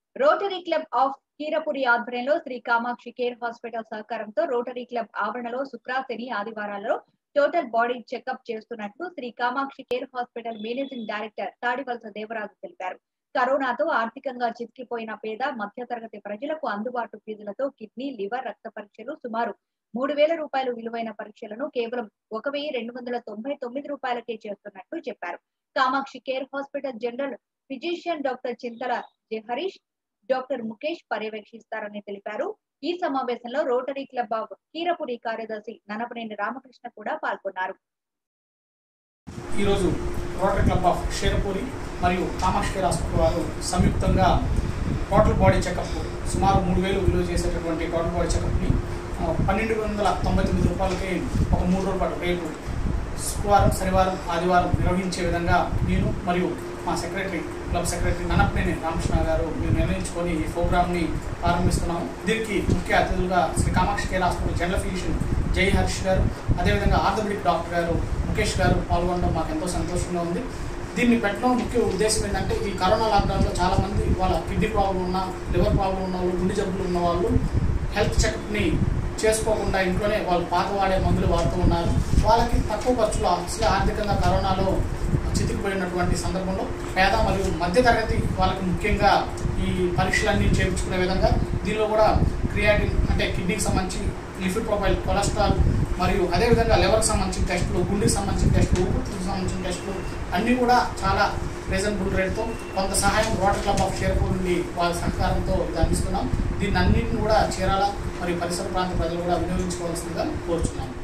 rotary club of Keerapuri ఆధ్వర్యంలో Shri Kamakshi care hospital సహకారంతో rotary club ఆవరణలో శుక్ర శని ఆదివారాల్లో టోటల్ బాడీ చెకప్ చేస్తున్నట్లు Shri Kamakshi care hospital managing director Tadivalasa Devaraju తెలిపారు కరోనాతో ఆర్థికంగా చితికిపోయిన పేద మధ్యతరగతి ప్రజలకు అందుబాటు ఫీజులతో కిడ్నీ లివర్ రక్త పరీక్షలు సుమారు మూడు వేల రూపాయలు విలువైన పరీక్షలను కేవలం ఒక వెయ్యి రెండు వందల తొంభై తొమ్మిది రూపాయలకే చేస్తున్నట్లు చెప్పారు Kamakshi care hospital general physician doctor Chintala J Harish doctor Mukesh పర్యవేక్షిస్తారని తెలిపారు ఈ సమావేశంలో రోటరీ క్లబ్ ఆఫ్ కీరపురి కార్యదర్శి ననపనేని రామకృష్ణ కూడా పాల్గొన్నారు ఈరోజు రోటరీ క్లబ్ ఆఫ్ షేరపూరి మరియు కామాక్షి కేర్ హాస్పిటల్ వారు సంయుక్తంగా టోటల్ బాడీ చెకప్ సుమారు మూడు వేలు విలువ చేసేటటువంటి టోటల్ బాడీ చెకప్ని ఆ, పన్నెండు వందల తొంభై తొమ్మిది రూపాయలకి ఒక మూడు రోజుల పాటు రేపు శుక్రవారం శనివారం ఆదివారం నిర్వహించే విధంగా నేను మరియు మా secretary club secretary Nanapaneni Ramakrishna garu మేము నిర్ణయించుకొని ఈ ప్రోగ్రామ్ని ప్రారంభిస్తున్నాము దీనికి ముఖ్య అతిథులుగా Shri Kamakshi care hospital general physician Jai Harsh గారు అదేవిధంగా ఆర్థోపెడిక్ డాక్టర్ గారు ముఖేష్ గారు పాల్గొనడం మాకు ఎంతో సంతోషంగా ఉంది దీన్ని పెట్టడం ముఖ్య ఉద్దేశం ఏంటంటే ఈ కరోనా లాక్డౌన్లో చాలా మంది వాళ్ళ కిడ్నీ ప్రాబ్లం ఉన్న లివర్ ప్రాబ్లం ఉన్న వాళ్ళు గుండె జబ్బులు ఉన్న వాళ్ళు హెల్త్ చెకప్ని చేసుకోకుండా ఇంట్లోనే వాళ్ళు పాత వాడే మందులు వాడుతూ ఉన్నారు వాళ్ళకి తక్కువ ఖర్చులో అసలు ఆర్థికంగా కరోనాలో చితికిపోయినటువంటి సందర్భంలో పేద మరియు మధ్యతరగతి వాళ్ళకి ముఖ్యంగా ఈ పరీక్షలన్నీ చేయించుకునే విధంగా దీనిలో కూడా క్రియాటిన్ అంటే కిడ్నీకి సంబంధించి లిపిడ్ ప్రొఫైల్ కొలెస్ట్రాల్ మరియు అదేవిధంగా లివర్కి సంబంధించిన టెస్టులు గుండెకి సంబంధించిన టెస్టులు ఊపిరితిత్తులకు సంబంధించిన టెస్టులు అన్నీ కూడా చాలా రీజనబుల్ రేట్తో కొంత సహాయం రోటరీ క్లబ్ ఆఫ్ షేర్పూర్ నుండి వాళ్ళ సహకారంతో ఇది అందిస్తున్నాం దీన్ని అన్నింటిని కూడా చీరాల మరియు పరిసర ప్రాంత ప్రజలు కూడా వినియోగించుకోవాల్సిందిగా కోరుచున్నాను